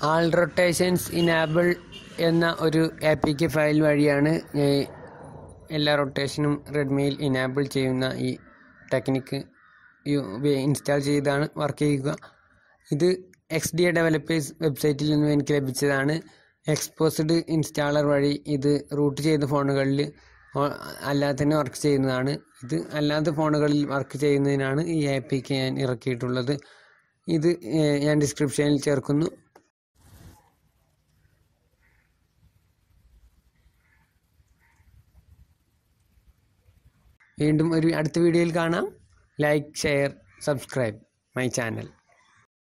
ആൾ rotations enable എന്ന ഒരു A P K file വഴിയാണ് ഞാൻ എല്ലാ റൊട്ടേഷനും റെഡ്മിയിൽ ഇനാബിൾ ചെയ്യുന്ന ഈ ടെക്നിക്ക് ഇൻസ്റ്റാൾ ചെയ്താണ് വർക്ക് ചെയ്യുക ഇത് എക്സ് ഡി എ ഡെവലപ്പേഴ്സ് വെബ്സൈറ്റിൽ നിന്നും എനിക്ക് ലഭിച്ചതാണ് എക്സ്പോസ്ഡ് ഇൻസ്റ്റാളർ വഴി ഇത് റൂട്ട് ചെയ്ത ഫോണുകളിൽ അല്ലാതെ തന്നെ വർക്ക് ചെയ്യുന്നതാണ് ഇത് അല്ലാത്ത ഫോണുകളിൽ വർക്ക് ചെയ്യുന്നതിനാണ് ഈ എ പി കെ ഞാൻ ഇറക്കിയിട്ടുള്ളത് ഇത് ഏഹ്, ഞാൻ ഡിസ്ക്രിപ്ഷനിൽ ചേർക്കുന്നു വീണ്ടും ഒരു അടുത്ത വീഡിയോയിൽ കാണാം like share subscribe my channel